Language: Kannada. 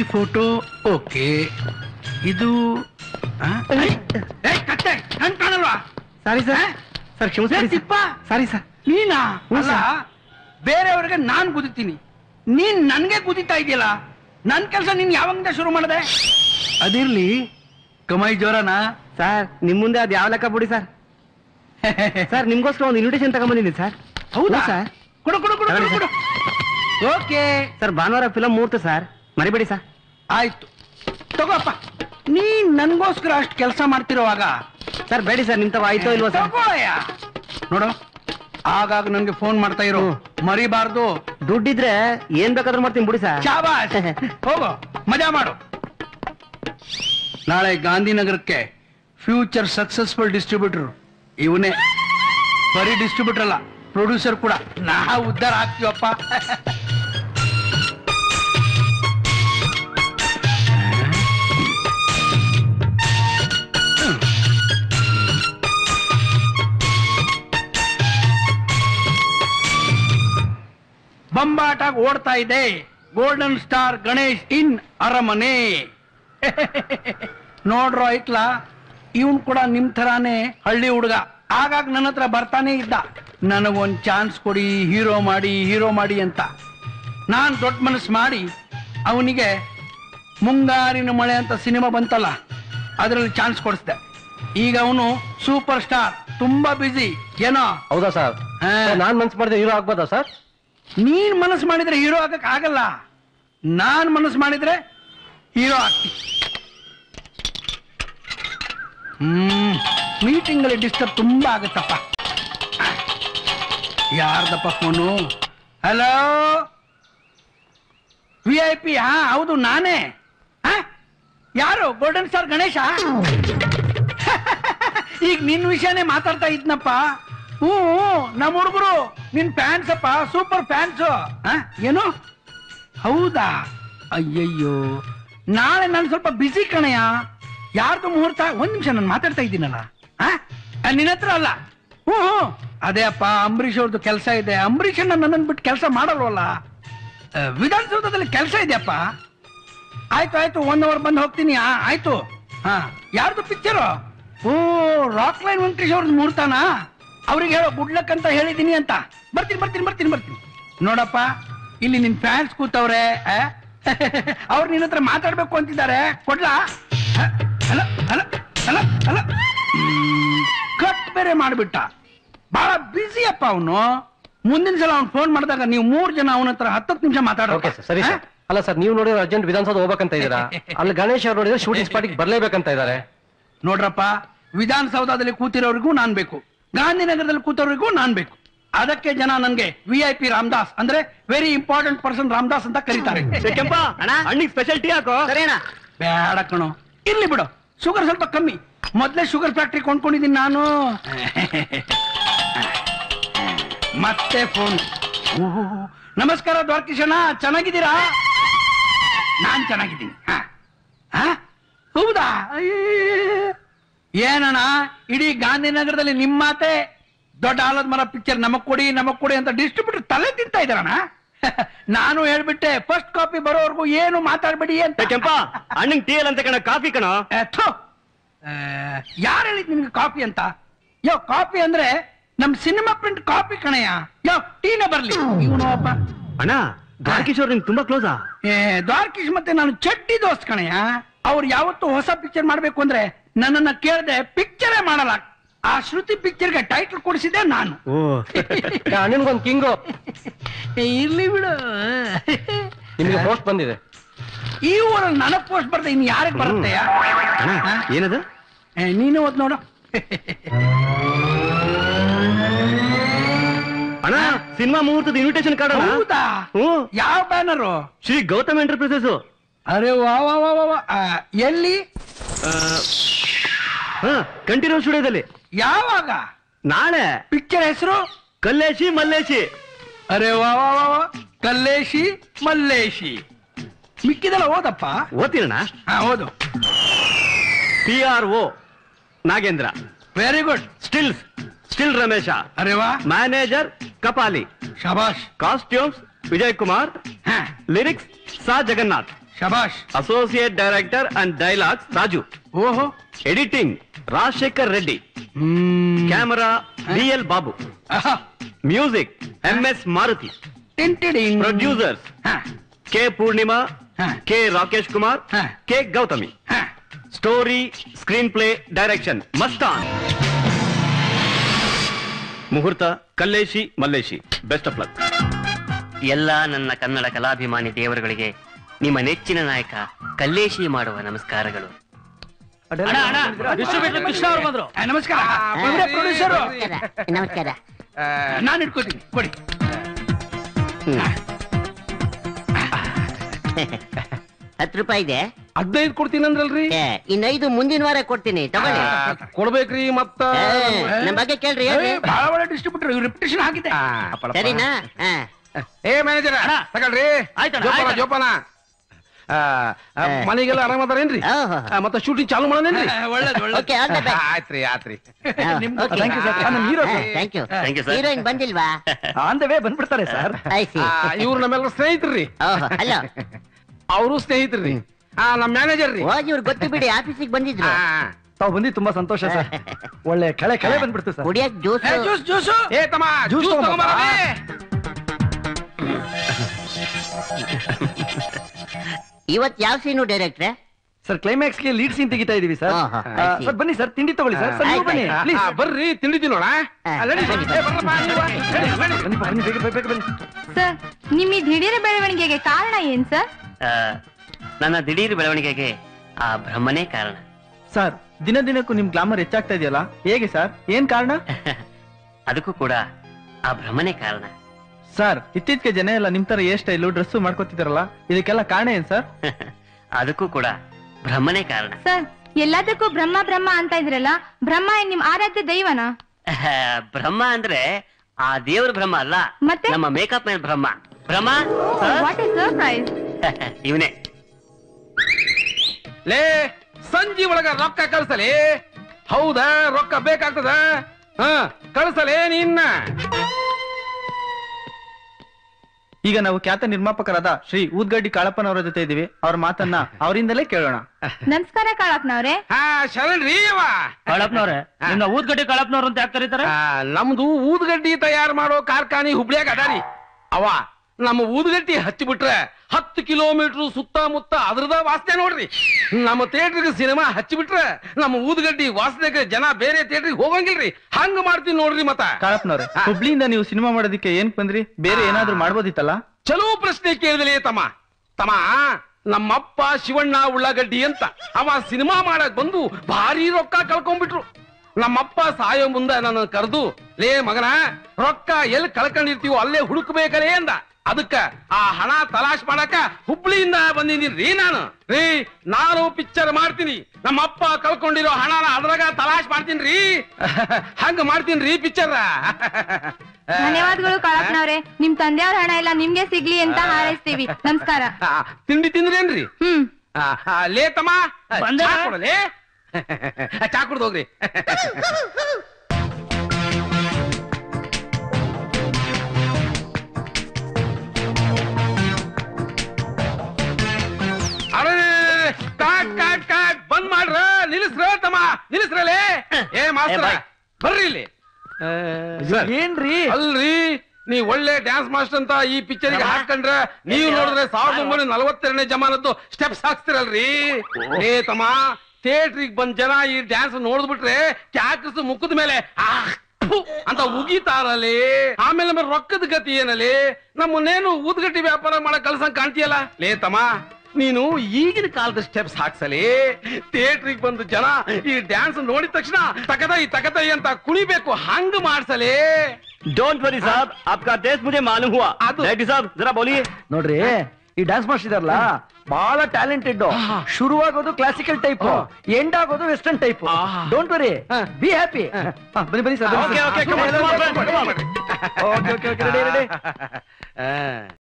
ಈ ಫೋಟೋ ಓಕೆ ಇದು ಆ? ಏಯ್, ಏಯ್, ಕತ್ತೆ ಕಣ್ ಕಾಣಲ್ವಾ ಸಾರಿ ಸರ್ ಆ? ಸರ್ ಕ್ಷಮಿಸಿ ಏ, ತಿಪ್ಪ ಸಾರಿ ಸರ್ ನೀನಾ ಹ್ಞೂ ಅಲ್ಲ ಸರ್. ಬೇರೆಯವ್ರಿಗೆ ನಾನ್ ಕುದಿತೀನಿ ನೀನ್ ನನ್ಗೆ ಕುದಿತಾ ಇದೆಯಲ್ಲ ನನ್ ಕೆಲಸ ನೀನ್ ಯಾವಾಗಿಂದ ಶುರು ಮಾಡಿದೆ ಅದಿರ್ಲಿ ಕಮೈ ಜೋರನಾ ಸರ್ ನಿಮ್ ಮುಂದೆ ಅದ್ ಯಾವ ಲೆಕ್ಕ ಬಿಡಿ ಸರ್ ಸರ್ ನಿಮ್ಗೋಸ್ಕರ ಒಂದು ಇನ್ವಿಟೇಷನ್ ತಗೊಂಬಂದಿದ್ದೀನಿ ಸರ್ ಹೌದಾ ಹ್ಞೂ ಸರ್ ಕೊಡು ಕೊಡು ಕೊಡು ಕೊಡು ತಗೊಳ್ಳಿ ಕೊಡು ಓಕೆ ಸರ್ ಭಾನುವಾರ ಫಿಲಂ ಮೂರ್ತ ಸರ್ ಮರಿಬೇಡಿ ಸರ್ ಆಯ್ತು ತಗೋಪ್ಪ ನೀನ್ ನನ್ಗೋಸ್ಕರ ಅಷ್ಟು ಕೆಲಸ ಮಾಡ್ತಿರೋವಾಗ ಸರ್ ಬೇಡಿ ಸರ್ ನಿಂತವ ಆಯ್ತೋ ಇಲ್ವೋ ಸರ್ ತಗೋಯ್ಯ. ನೋಡು ಆಗಾಗ ನನ್ಗೆ ಫೋನ್ ಮಾಡ್ತಾ ಇರೋ ಹ್ಮ್. ಮರಿಬಾರ್ದು ದುಡ್ಡಿದ್ರೆ ಏನ್ ಬೇಕಾದ್ರೂ ಮಾಡ್ತೀನಿ ಬಿಡಿ ಸರ್ ಶಾಬಾಸ್ ಹೋಗು ಮಜಾ ಮಾಡು ನಾಳೆ ಗಾಂಧಿನಗರಕ್ಕೆ ಫ್ಯೂಚರ್ ಸಕ್ಸಸ್ಫುಲ್ ಡಿಸ್ಟ್ರಿಬ್ಯೂಟರ್ ಇವನೇ ಬರೀ ಡಿಸ್ಟ್ರಿಬ್ಯೂಟರ್ ಅಲ್ಲ ಪ್ರೊಡ್ಯೂಸರ್ ಕೂಡ ನಾವು ಉದ್ಧಾರ ಆಗ್ತೀವಪ್ಪ ಬಂಬಾಟಾಗಿ ಓಡ್ತಾ ಇದೆ ಗೋಲ್ಡನ್ ಸ್ಟಾರ್ ಗಣೇಶ್ ಇನ್ ಅರಮನೆ ನೋಡ್ರೋ ಐತ್ಲ ಇವನ್ ಕೂಡ ನಿಮ್ ತರಾನೇ ಹಳ್ಳಿ ಹುಡುಗ ಆಗಾಗ ನನ್ನ ಹತ್ರ ಬರ್ತಾನೆ ಇದ್ದ ನನಗೊಂದ್ ಚಾನ್ಸ್ ಕೊಡಿ ಹೀರೋ ಮಾಡಿ ಹೀರೋ ಮಾಡಿ ಅಂತ ನಾನ್ ದೊಡ್ಡ ಮನಸ್ಸು ಮಾಡಿ ಅವನಿಗೆ ಮುಂಗಾರಿನ ಮಳೆ ಅಂತ ಸಿನಿಮಾ ಬಂತಲ್ಲ ಅದರಲ್ಲಿ ಚಾನ್ಸ್ ಕೊಡಿಸ್ದೆ ಈಗ ಅವನು ಸೂಪರ್ ಸ್ಟಾರ್ ತುಂಬಾ ಬ್ಯುಸಿ ಏನೋ ಹೌದಾ ಸರ್ ಹಾ. ನಾನ್ ಮನ್ಸ್ ಮಾಡಿದ್ರೆ ಹೀರೋ ಆಗ್ಬೋದಾ ಸರ್ ನೀನ್ ಮನಸ್ಸು ಮಾಡಿದ್ರೆ ಹೀರೋ ಆಗಕ್ ಆಗಲ್ಲ ನಾನ್ ಮನಸ್ಸು ಮಾಡಿದ್ರೆ ಹೀರೋ ಆಗ್ತಿ ಹ್ಮ್ ಮೀಟಿಂಗ್ ಅಲ್ಲಿ ಡಿಸ್ಟರ್ಬ್ ತುಂಬಾ ಆಗುತ್ತಪ್ಪ ಯಾರ್ದಪ್ಪ phone hello V I P ಹಾ ಹೌದು ನಾನೇ ಹಾ? ಯಾರು ಗೋಲ್ಡನ್ ಸ್ಟಾರ್ ಗಣೇಶ ಈಗ ನಿನ್ ವಿಷಯನೇ ಮಾತಾಡ್ತಾ ಇದ್ನಪ್ಪ ಹ್ಞೂ ಹ್ಞೂ, ನಮ್ಮ ಹುಡುಗರು ನಿನ್ ಫ್ಯಾನ್ಸ್ ಅಪ್ಪ ಸೂಪರ್ ಫ್ಯಾನ್ಸ್ ಏನು ಹೌದಾ ಅಯ್ಯಯ್ಯೋ ನಾಳೆ ನಾನು ಸ್ವಲ್ಪ ಬಿಸಿ ಕಣಯ್ಯ ಯಾರ್ದು ಮುಹೂರ್ತ ಒಂದ್ ನಿಮಿಷ ನಾನು ಮಾತಾಡ್ತಾ ಇದ್ದೀನಲ್ಲ ಆ? ಆ, ನಿನ್ ಹತ್ರ ಅಲ್ಲ ಹ್ಞೂ ಹ್ಞೂ ಅದೇ ಅಪ್ಪ ಅಂಬರೀಷ್ ಅವ್ರದ್ದು ಕೆಲಸ ಇದೆ ಅಂಬರೀಷ್ ನನ್ನನ್ನು ಬಿಟ್ಟು ಕೆಲಸ ಮಾಡಲ್ವಲ್ಲ ಆ, ವಿಧಾನಸೌಧದಲ್ಲಿ ಕೆಲಸ ಇದೆಯಪ್ಪ ಆಯ್ತು ಆಯ್ತು ಒನ್ ಅವರ್ ಬಂದು ಹೋಗ್ತೀನಿ ಆ, ಆಯ್ತು ಹಾ ಯಾರ್ದು ಪಿಕ್ಚರು ಓ ರಾಕ್ ಲೈನ್ ವೆಂಕಟೇಶ್ ಅವ್ರದ್ದು ಮುಹೂರ್ತನಾ ಅವ್ರಿಗೆ ಹೇಳೋ ಗುಡ್ ಲಕ್ ಅಂತ ಹೇಳಿದೀನಿ ಅಂತ ಬರ್ತೀನಿ ಬರ್ತೀನಿ ಬರ್ತೀನಿ ಬರ್ತೀನಿ ನೋಡಪ್ಪ ಇಲ್ಲಿ ನಿನ್ ಫ್ಯಾನ್ಸ್ ಕೂತವ್ರೆ ಆ? ಅವ್ರು ನಿನ್ನ ಹತ್ರ ಮಾತಾಡ್ಬೇಕು ಅಂತಿದ್ದಾರೆ ಕೊಡ್ಲಾ ಹ? ಅಲ್ಲ ಅಲ್ಲ ಅಲ್ಲ ಅಲ್ಲ ಹ್ಮ್, ಕಟ್ ಬೇರೆ ಮಾಡ್ಬಿಟ್ಟ ಬಹಳ ಬ್ಯುಸಿ ಅಪ್ಪ ಅವನು ಮುಂದಿನ ಸಲ ಅವ್ನು ಫೋನ್ ಮಾಡಿದಾಗ ನೀವು ಮೂರ್ ಜನ ಅವನ ಹತ್ರ ಹತ್ತತ್ತು ನಿಮಿಷ ಮಾತಾಡೋ ಓಕೆ ಸರ್ ಸರಿ ಸರ್ ಅಲ್ಲ ಸರ್ ನೀವು ನೋಡಿದ್ರೆ ಅರ್ಜೆಂಟ್ ವಿಧಾನಸೌಧ ಹೋಗ್ಬೇಕಂತ ಇದ್ದೀರಾ ಅಲ್ಲಿ ಗಣೇಶ್ ಅವ್ರು ನೋಡಿದ್ರೆ ಶೂಟಿಂಗ್ ಸ್ಪಾಟಿಗೆ ಬರ್ಲೇಬೇಕಂತ ಇದ್ದಾರೆ ನೋಡ್ರಪ್ಪ ವಿಧಾನಸೌಧದಲ್ಲಿ ಕೂತಿರೋರಿಗೂ ನಾನ್ ಬೇಕು ಗಾಂಧಿನಗರದಲ್ಲಿ ಕೂತವ್ರಿಗೂ ನಾನ್ ಬೇಕು ಅದಕ್ಕೆ ಜನ ನನ್ಗೆ ವಿ ಐ ಪಿ ರಾಮದಾಸ್ ಅಂದ್ರೆ ವೆರಿ ಇಂಪಾರ್ಟೆಂಟ್ ಪರ್ಸನ್ ರಾಮದಾಸ್ ಅಂತ ಕರೀತಾರೆ ಕೆಂಪ ಹಣ್ಣಿಗೆ ಸ್ಪೆಷಲ್ ಟೀ ಹಾಕೋ ಬೇಡ ಕಣೋ ಇರ್ಲಿ ಬಿಡು ಶುಗರ್ ಸ್ವಲ್ಪ ಕಮ್ಮಿ ಮೊದ್ಲೇ ಶುಗರ್ ಫ್ಯಾಕ್ಟ್ರಿ ಕೊಂಡ್ಕೊಂಡಿದ್ದೀನಿ ನಾನು ಮತ್ತೆ ಫೋನ್ ನಮಸ್ಕಾರ ದ್ವಾರಕಿಶಣ್ಣ ಚೆನ್ನಾಗಿದ್ದೀರಾ ನಾನ್ ಚೆನ್ನಾಗಿದ್ದೀನಿ ಹ. ಹ? ಹೌದಾ ಅಯ್ಯಯ್ಯಯ್ಯ. ಏನಣ್ಣ ಇಡೀ ಗಾಂಧಿನಗರದಲ್ಲಿ ನಿಮ್ಮ ಮಾತೆ ದೊಡ್ಡ ಆಲದ ಮರ ಪಿಕ್ಚರ್ ನಮಗ್ ಕೊಡಿ ನಮಗ್ ಕೊಡಿ ಅಂತ ಡಿಸ್ಟ್ರಿಬ್ಯೂಟರ್ ತಲೆ ತಿಂತಾ ಇದಾರಣ್ಣ ನಾನು ಹೇಳ್ಬಿಟ್ಟೆ ಫಸ್ಟ್ ಕಾಪಿ ಬರೋವರೆಗೂ ಏನು ಮಾತಾಡ್ಬೇಡಿ ಅಂತ ಕೆಂಪ ಹಣ್ಣಿಗೆ ಟೀ ಅಂತ ಕಣ ಕಾಫಿ ಕಣ ಯಾರು ಹೇಳಿದ್ ನಿನ್ಗೆ ಕಾಪಿ ಅಂತ ಯೋ ಕಾಪಿ ಅಂದ್ರೆ ನಮ್ ಸಿನಿಮಾ ಪ್ರಿಂಟ್ ಕಾಪಿ ಕಣಯ್ಯ ಯೋ ಟೀನ ಬರ್ಲಿ ಇವನು ಒಬ್ಬ ಅಣ್ಣ ದ್ವಾರಕೀಶ್ ಅವ್ರು ನಿಮ್ಗೆ ತುಂಬಾ ಕ್ಲೋಸಾ ಏ ದ್ವಾರಕೀಶ್ ಮತ್ತೆ ನಾನು ಚಡ್ಡಿ ದೋಸ್ತ್ ಕಣಯ್ಯ ಅವ್ರು ಯಾವತ್ತೂ ಹೊಸ ಪಿಕ್ಚರ್ ಮಾಡ್ಬೇಕು ಅಂದ್ರೆ ನನ್ನನ್ನ ಕೇಳದೆ ಪಿಕ್ಚರೇ ಮಾಡಲ್ಲ ಆ ಶ್ರುತಿ ಪಿಕ್ಚರ್ಗೆ ಟೈಟಲ್ ಕೊಡಿಸಿದೆ ನಾನು ಓ ಅಣ್ಣನ್ಗೊಂದು ಕಿಂಗು ಇರ್ಲಿ ಬಿಡು ನಿಮಗೆ ಪೋಸ್ಟ್ ಬಂದಿದೆ ಈ ಊರಲ್ಲಿ ನನಗ್ ಪೋಸ್ಟ್ ಬರ್ದೆ ಇನ್ ಯಾರಿಗೆ ಬರುತ್ತೆ ಏನದು ನೀನು ಓದ್ ನೋಡು ಅಣ್ಣ ಸಿನಿಮಾ ಮುಹೂರ್ತದ ಇನ್ವಿಟೇಷನ್ ಕಾರ್ಡ್ ಹೌದಾ ಹ್ಞೂ ಯಾವ ಬ್ಯಾನರು ಶ್ರೀ ಗೌತಮ್ ಎಂಟರ್ಪ್ರೈಸಸ್ ಅರೆ ವಾ ವಾ ವಾ ವಾ ವಾ. ಆ, ಎಲ್ಲಿ ಹಾ ಕಂಟಿನ್ಯೂ ಸ್ಟುಡಿಯೋದಲ್ಲಿ ಯಾವಾಗ ನಾಳೆ ಪಿಕ್ಚರ್ ಹೆಸರು ಕಲ್ಲೇಶಿ ಮಲ್ಲೇಶಿ ಅರೆ ವಾ ವಾ ವಾ ವಾ. ಕಲ್ಲೇಶಿ ಮಲ್ಲೇಶಿ ಮಿಕ್ಕಿದೆಲ್ಲ ಓದಪ್ಪ ಓದ್ತೀರಣ್ಣ ಹಾ ಓದು P R O Nagendra very good stills still Ramesha ಅರೆ ವಾ ಮ್ಯಾನೇಜರ್ ಕಪಾಲಿ ಶಬಾಷ್ ಕಾಸ್ಟ್ಯೂಮ್ಸ್ ವಿಜಯ್ ಕುಮಾರ್ ಹಾ ಲಿರಿಕ್ಸ್ ಸಾ ಜಗನ್ನಾಥ್ ಶಬಾಷ್ associate director and dialogues Raju ಓಹೋ ಎಡಿಟಿಂಗ್ ರಾಜಶೇಖರ್ ರೆಡ್ಡಿ ಹ್ಮ್ ಕ್ಯಾಮರಾ ಬಿ ಎಲ್ ಬಾಬು ಆಹಾ. ಮ್ಯೂಸಿಕ್ ಎಂ ಎಸ್ ಮಾರುತಿ ಟಿಂಟಿಡಿಂಗ್. ಪ್ರೊಡ್ಯೂಸರ್ಸ್ ಹಾ, ಕೆ ಪೂರ್ಣಿಮಾ ಹಾ. ಕೆ ರಾಕೇಶ್ ಕುಮಾರ್ ಹಾ. ಕೆ ಗೌತಮಿ ಹಾ. Story screen play direction Mastan ಮುಹೂರ್ತ Kalleshi Malleshi best of luck ಎಲ್ಲ ನನ್ನ ಕನ್ನಡ ಕಲಾಭಿಮಾನಿ ದೇವರುಗಳಿಗೆ ನಿಮ್ಮ ನೆಚ್ಚಿನ ನಾಯಕ ಕಲ್ಲೇಶಿ ಮಾಡುವ ನಮಸ್ಕಾರಗಳು ಡಿಸ್ಟ್ರಿಬ್ಯೂಟರ್ ಕೃಷ್ಣ ಅವ್ರು ಬಂದ್ರು ಆ, ನಮಸ್ಕಾರ ಬಂದೆ ಪ್ರೊಡ್ಯೂಸರು ನಮಸ್ಕಾರ ನಾನು ಇಟ್ಕೋತೀನಿ ಕೊಡಿ ಹತ್ತು ರೂಪಾಯಿ ಇದೆ ಹದಿನೈದು ಕೊಡ್ತೀನಿ ಅಂದ್ರಲ್ರಿ ಏ, ಇನ್ನೈದು ಮುಂದಿನ ವಾರ ಕೊಡ್ತೀನಿ ತಗೊಳ್ಳಿ ಕೊಡ್ಬೇಕ್ರಿ ಮತ್ತ ಏ, ನಮ್ ಬಗ್ಗೆ ಕೇಳ್ರಿ ಹೇಳ್ರಿ ಏ, ಬಹಳ ಒಳ್ಳೆ ಡಿಸ್ಟ್ರಿಬ್ಯೂಟರ್ ರೆಪ್ಯುಟೇಷನ್ ಆಗಿದೆ ಸರಿನಾ ಹಾ. ಏ ಮ್ಯಾನೇಜರ್ ತಗೊಳ್ರಿ ಆಯ್ತಣ್ಣ, ಜೋಪಾನ ಆಯ್ತಣ್ಣ. ಜೋಪಾನ ಆ, ಆ, ಮನೆಗೆಲ್ಲ ಆರಾಮದಾರೇನ್ರಿ ಓಹೋ. ಆ, ಮತ್ತೆ ಶೂಟಿಂಗ್ ಚಾಲು ಮಾಡೋದೇನ್ರಿ ಒಳ್ಳೇದು ಒಳ್ಳೇದು ಓಕೆ ಆಲ್ ದ ಬೆಸ್ಟ್ ಆಯ್ತ್ರಿ ಆಯ್ತ್ರಿ ನಿಮ್ದು ಓಕೆ. thank you, sir. ಆ, ನಮ್ಮ hero, sir. Thank you Thank you, sir. Heroine ಬಂದಿಲ್ವಾ ಆನ್ ದ ವೇ ಬಂದ್ಬಿಡ್ತಾರೆ ಸರ್ ಐ ಸಿ ಇವ್ರು ನಮ್ಮೆಲ್ಲ ಸ್ನೇಹಿತರ್ರಿ ಓಹೋ ಅಲ್ಲ ಅವರು ಸ್ನೇಹಿತರ್ರಿ ಆ ನಮ್ ಮ್ಯಾನೇಜರ್ ರೀ ಹೋಗಿ ಇವ್ರು ಗೊತ್ತು ಬಿಡಿ ಆಫೀಸಿಗೆ ಬಂದಿದ್ರು ಆ, ತಾವು ಬಂದಿ ತುಂಬಾ ಸಂತೋಷ ಸರ್ ಒಳ್ಳೆ ಕೆಳೆ ಕೆಳೆ ಬಂದ್ಬಿಡ್ತು ಸರ್ ಕುಡಿಯಕ್ ಜ್ಯೂಸ್ ಜ್ಯೂಸ್ ಜ್ಯೂಸು ಏ ತಮ್ಮ ಜ್ಯೂಸ್ ಜ್ಯೂಸ್ ತಗೊಂಬಾ. ತಗೊಂಬರಲಿ ಇವತ್ ಯಾವ ಸೀನು ಡೈರೆಕ್ಟ್ರೆ ಸರ್ ಕ್ಲೈಮ್ಯಾಕ್ಸ್ ಗೆ ಲೀಡ್ ಸೀನ್ ತೆಗಿತಾ ಇದೀವಿ ಸರ್ ಆಹಾ, I see. ಸರ್ ಬನ್ನಿ ಸರ್ ತಿಂಡಿ ತಗೊಳ್ಳಿ ಸರ್ ಸರ್ ನೀವು ಆಯ್ತು, ಬನ್ನಿ ಆಯ್ತು. ಪ್ಲೀಸ್ ಆ, ಬರ್ರಿ ತಿಳಿದಿ ನೋಡ ಹಾ, ನಡಿ, ಬನ್ನಿ, ಏ, ಬರ್ರಪ್ಪ, ನೀವು ಬಾ. ನಡಿ, ನಡಿ. ಬನ್ನಿ ಬನ್ನಿ ಬೇಗ ಬೇಗ ಬೇಗ ಬನ್ನಿ ಸರ್ ನಿಮ್ಮ ಈ ದಿಢೀರ್ ಬೆಳವಣಿಗೆಗೆ ಕಾರಣ ಏನ್ ಸರ್ ಆ, ನನ್ನ ದಿಢೀರ್ ಬೆಳವಣಿಗೆಗೆ ಆ ಬ್ರಹ್ಮನೇ ಕಾರಣ ಸರ್ ದಿನ ದಿನಕ್ಕೂ ನಿಮ್ ಗ್ಲಾಮರ್ ಹೆಚ್ಚಾಗ್ತಾ ಇದೆಯಲ್ಲ ಹೇಗೆ ಸರ್ ಏನ್ ಕಾರಣ ಅದಕ್ಕೂ ಕೂಡ ಆ ಬ್ರಹ್ಮನೇ ಕಾರಣ ಸರ್ ಇತ್ತೀಚೆಗೆ ಜನ ಎಲ್ಲ ನಿಮ್ ತರ ಹೇರ್ ಸ್ಟೈಲು ಡ್ರೆಸ್ ಮಾಡ್ಕೊತಿದಾರಲ್ಲ ಇದಕ್ಕೆಲ್ಲ ಕಾರಣ ಏನ್ ಸರ್ ಅದಕ್ಕೂ ಕೂಡ ಬ್ರಹ್ಮನೇ ಕಾರಣ ಸರ್ ಎಲ್ಲದಕ್ಕೂ ಬ್ರಹ್ಮ ಬ್ರಹ್ಮ ಅಂತ ಇದ್ರಲ್ಲ ಬ್ರಹ್ಮ ಏನ್ ನಿಮ್ ಆರಾಧ್ಯ ದೈವನ ಬ್ರಹ್ಮ ಅಂದ್ರೆ ಆ ದೇವ್ರ ಬ್ರಹ್ಮ ಅಲ್ಲ ಮತ್ತೆ? ನಮ್ಮ makeup man Brahma Brahma what is surprise ಇವನೇ ಲೇ ಸಂಜಿ ಒಳಗ ರೊಕ್ಕ ಕಳ್ಸಲಿ ಹೌದಾ ರೊಕ್ಕ ಬೇಕಾಗ್ತದ ಹ ಕಳ್ಸಲೇ ನಿನ್ನ ಈಗ ನಾವು ಖ್ಯಾತ ನಿರ್ಮಾಪಕರಾದ ಶ್ರೀ ಊದ್ಗಡ್ಡಿ ಕಾಳಪ್ಪನವರ ಜೊತೆ ಇದೀವಿ ಅವ್ರ ಮಾತನ್ನ ಅವರಿಂದಲೇ ಕೇಳೋಣ ನಮಸ್ಕಾರ ಕಾಳಪ್ಪನವ್ರೆ ಹಾ ಶರಣ್ರಿ ಅವ ಕಳಪ್ನವ್ರೆ ನಿನ್ನ ಊದ್ಗಡ್ಡಿ ಕಳಪ್ನವ್ರು ಅಂತ ಯಾಕೆ ಕರೀತಾರೆ ಆ, ನಮ್ದು ಊದ್ಗಡ್ಡಿ ತಯಾರು ಮಾಡೋ ಕಾರ್ಖಾನೆ ಹುಬ್ಳ್ಯಾಗ ಅದಾರಿ ಅವ ನಮ್ಮ ಊದ್ಗಡ್ಡಿ ಹಚ್ಚಿಬಿಟ್ರೆ ಹತ್ತು ಕಿಲೋಮೀಟರ್ ಸುತ್ತಮುತ್ತ ಅದ್ರದ ವಾಸನೆ ನೋಡ್ರಿ ನಮ್ಮ ಥಿಯೇಟ್ರಿಗೆ ಸಿನಿಮಾ ಹಚ್ಚಿಬಿಟ್ರೆ ನಮ್ಮ ಊದ್ಗಡ್ಡಿ ವಾಸನೆಗೆ ಜನ ಬೇರೆ ಥಿಯೇಟ್ರಿಗೆ ಹೋಗಂಗಿಲ್ರಿ ಹಂಗ ಮಾಡ್ತೀನಿ ನೋಡ್ರಿ ಮತ್ತ ಕಾಳಪ್ಪನವ್ರೆ ಹುಬ್ಳಿಯಿಂದ ನೀವು ಸಿನಿಮಾ ಮಾಡೋದಕ್ಕೆ ಏನ್ ಬಂದ್ರಿ ಬೇರೆ ಏನಾದ್ರೂ ಮಾಡ್ಬೋದಿತ್ತಲ್ಲ ಚಲೋ ಪ್ರಶ್ನೆ ಕೇಳಿದಲೇ ತಮ್ಮ ತಮ್ಮ ನಮ್ಮಪ್ಪ ಶಿವಣ್ಣ ಉಳ್ಳಾಗಡ್ಡಿ ಅಂತ ಅವ ಸಿನಿಮಾ ಮಾಡಕ್ ಬಂದು ಭಾರಿ ರೊಕ್ಕ ಕಳ್ಕೊಂಡ್ಬಿಟ್ರು ನಮ್ಮಪ್ಪ ಸಾಯೋ ಮುಂದೆ ನನ್ನ ಕರೆದು ಲೇ ಮಗನ ರೊಕ್ಕ ಎಲ್ಲಿ ಕಳ್ಕೊಂಡಿರ್ತೀವೋ ಅಲ್ಲೇ ಹುಡುಕ್ಬೇಕಲೇ ಅಂದ ಅದಕ್ಕ ಆ ಹಣ ತಲಾಶ್ ಮಾಡಕ ಹುಬ್ಳಿಯಿಂದ ಬಂದಿದ್ದೀನ್ರಿ ನಾನು ರೀ ನಾನು ಪಿಕ್ಚರ್ ಮಾಡ್ತೀನಿ ನಮ್ಮಪ್ಪ ಕಳ್ಕೊಂಡಿರೋ ಹಣನ ಅದ್ರಾಗ ತಲಾಶ್ ಮಾಡ್ತೀನಿ ರೀ ಹಂಗ ಮಾಡ್ತೀನಿ ರೀ ಪಿಕ್ಚರ್ ಧನ್ಯವಾದಗಳು ಕಾಳಪ್ಪನವ್ರೆ ನಿಮ್ ತಂದೆಯವ್ರ ಹಣ ಎಲ್ಲ ನಿಮ್ಗೆ ಸಿಗ್ಲಿ ಅಂತ ಹಾರೈಸ್ತೀವಿ ನಮಸ್ಕಾರ ಆ, ತಿಂಡಿ ತಿಂದ್ರೇನ್ರಿ ಹ್ಮ್ ಆ, ಆ, ಲೇ ತಮ್ಮ ಬಂದೆ? ಚಾ ಕೊಡಲೇ ಚಾ ಕುಡ್ದು ಹೋಗ್ರಿ ಅರೆ ಕಾಟ್ ಕಾಟ್ ಕಾಟ್ ಬಂದ್ ಮಾಡ್ರ ನಿಲ್ಲಿಸ್ರ ತಮ್ಮ ನಿಲ್ಲಿಸ್ರಲೇ ಏ ಮಾಸ್ತರ ಬಾಯ್. ಬರ್ರಿ ಇಲ್ಲಿ ಸರ್. ಏನ್ರಿ ಅಲ್ರಿ ನೀವ್ ಒಳ್ಳೆ ಡ್ಯಾನ್ಸ್ ಮಾಸ್ಟರ್ ಅಂತ ಈ ಪಿಕ್ಚರ್ ಗೆ ಹಾಕೊಂಡ್ರೆ ನೀವು ನೋಡಿದ್ರೆ ಸಾವಿರದ ಒಂಬೈನೂರ ನಲವತ್ತೆರಡನೇ ಜಮಾನದ್ದು ಸ್ಟೆಪ್ಸ್ ಹಾಕ್ತಿರಲ್ರಿ ಏ ತಮ್ಮ ಥಿಯೇಟ್ರಿಗೆ ಬಂದ್ ಜನ ಈ ಡ್ಯಾನ್ಸ್ ನೋಡ್ಬಿಟ್ರೆ ಕ್ಯಾಕರ್ಸ್ ಮುಖದ ಮೇಲೆ ಆಹ್, ಥು ಅಂತ ಉಗಿತಾರಲ್ಲಿ ಆಮೇಲೆ ನಮಗೆ ರೊಕ್ಕದ ಗತಿ ಏನಲ್ಲಿ ನಮ್ಮನ್ನೇನು ಊದ್ಗಟ್ಟಿ ವ್ಯಾಪಾರ ಮಾಡಕ್ ಕಳ್ಸಂಗ್ ಕಾಣ್ತೀಯಲ್ಲ ಲೇ ತಮ್ಮ ನೀನು ಈಗಿನ ಕಾಲದ ಸ್ಟೆಪ್ಸ್ ಹಾಕ್ಸಲಿ ಥಿಯೇಟ್ರಿಗೆ ಬಂದು ಜನ ಈ ಡ್ಯಾನ್ಸ್ ನೋಡಿದ ತಕ್ಷಣ ತಕದೈ ತಕದೈ ಅಂತ ಕುಣಿಬೇಕು ಹಂಗ ಮಾಡ್ಸಲಿ डोंट वरी साहब आपका टेस्ट मुझे मालूम हुआ ಅದು- डायरेक्टर साहब जरा बोलिए ನೋಡ್ರಿ ಈ ಡ್ಯಾನ್ಸ್ ಮಾಡಿದಾರಲ್ಲ ಬಹಳ ಟ್ಯಾಲೆಂಟೆಡ್ ಶುರುವಾಗೋದು ಕ್ಲಾಸಿಕಲ್ ಟೈಪ್ ಎಂಡ್ ಆಗೋದು ವೆಸ್ಟರ್ನ್ ಟೈಪ್ ಆಹಾ. ಡೋಂಟ್ ವರಿ ಹಾ. ಬಿ ಹ್ಯಾಪಿ ಬನ್ನಿ ಬನ್ನಿ sir Okay, okay, come on, come on, come on, come on. Okay okay ready ready